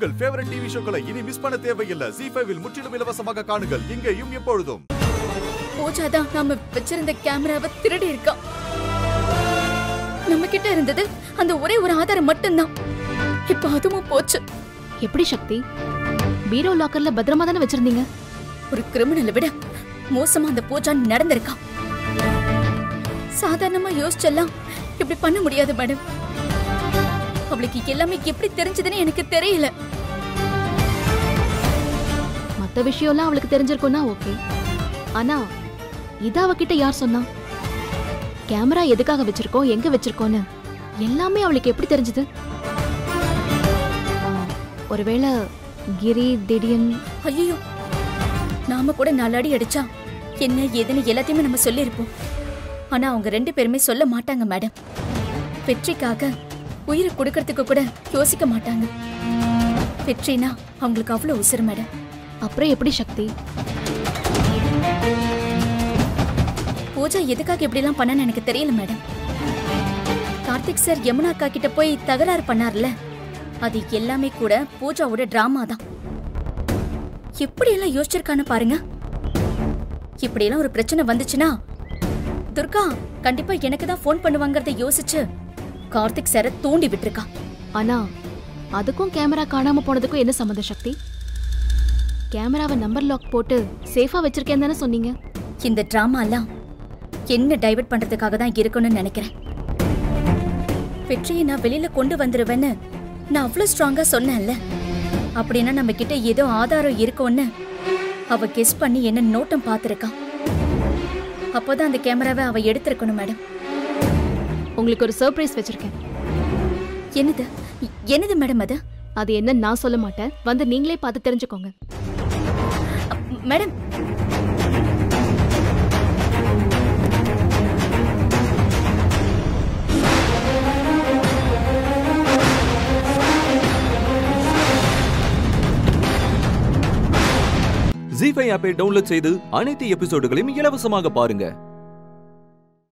உங்கள் favourite TV ஷோக்களை இனி miss பண்ண தேவையில்லை ஜி ஃபைவில் முற்றிலும் இலவசமாக காணுங்கள் இங்கேயும் எப்பொழுதும் பூஜா தான் நாம வச்சிருந்த கேமராவை திருடி இருக்கா நம்ம கிட்ட இருந்தது அந்த ஒரே ஒரு ஆதாரம் மட்டும்தான் இப்ப அதுவும் போச்சு எப்படி சக்தி பீரோ லாக்கர்ல பத்திரமா தானே வச்சிருந்தீங்க ஒரு கிரிமினலை விட மோசமா அந்த பூஜா நடந்திருக்கா சாதாரணமா யோசிச்செல்லாம் இப்படி பண்ண முடியாது மேடம் அவளுக்கு எல்லாமே எப்படி தெரிஞ்சதுன்னு எனக்கு தெரியல மத்த விஷயம்லாம் அவளுக்கு தெரிஞ்சிருக்கும்னா ஓகே ஆனா இத அவகிட்ட யார் சொன்னா கேமரா எதுக்காக வச்சிருக்கோம் எங்க வச்சிருக்கோன்னு எல்லாமே அவளுக்கு எப்படி தெரிஞ்சது ஆ, ஒருவேளை கிரி திடீர்னு ஐயோ நாம கூட நாலு அடி அடிச்சா என்ன ஏதுன்னு எல்லாத்தையுமே நம்ம சொல்லியிருப்போம் ஆனா அவங்க ரெண்டு பேருமே சொல்ல மாட்டாங்க மேடம் வெற்றிக்காக உயிரை கொடுக்கறதுக்கு கூட யோசிக்க மாட்டாங்க வெற்றினா அவங்களுக்கு அவ்வளவு உசுறு மேடம் அப்புறம் எப்படி சக்தி பூஜா எதுக்காக இப்படிலாம் பண்ணன்னு எனக்கு தெரியல மேடம் கார்த்திக் சார் யமுனா அக்கா கிட்ட போய் தகராறு பண்ணார்ல அது எல்லாமே கூட பூஜாவோட டிராமா தான் எப்படியெல்லாம் யோசிச்சிருக்கான்னு பாருங்க இப்படியெல்லாம் ஒரு பிரச்சனை வந்துச்சுன்னா துர்கா கண்டிப்பா எனக்கு தான் ஃபோன் பண்ணுவாங்கறத யோசிச்சு கார்த்திக் சாரை தூண்டி விட்டுருக்கா ஆனா அதுக்கும் கேமரா காணாம போனதுக்கும் என்ன சம்மந்த சக்தி கேமராவை நம்பர் லாக் போட்டு சேஃபா வச்சிருக்கேன் தானே சொன்னீங்க இந்த டிராமா எல்லாம் என்ன டைவர்ட் பண்றதுக்காக தான் இருக்கணும்னு நினைக்கிறேன் வெற்றியை நான் வெளியில கொண்டு வந்துருவேன்னு நான் அவ்வளவு ஸ்ட்ராங்கா சொன்னேன்ல அப்படின்னா நம்ம கிட்ட ஏதோ ஆதாரம் இருக்கும்னு அவ கெஸ் பண்ணி என்ன நோட்டம் பார்த்திருக்கா அப்போதான் அந்த கேமராவை அவ எடுத்திருக்கணும் மேடம் உங்களுக்கு ஒரு சர்ப்ரைஸ் வச்சிருக்கேன் என்னது என்னது மேடம் அது அது என்ன நான் சொல்ல மாட்டேன் வந்து நீங்களே பார்த்து தெரிஞ்சுக்கோங்க அ, மேடம் ஜி ஃபைவ் ஆப்பை டவுன்லோட் செய்து அனைத்து எபிசோடுகளையும் இலவசமாக பாருங்க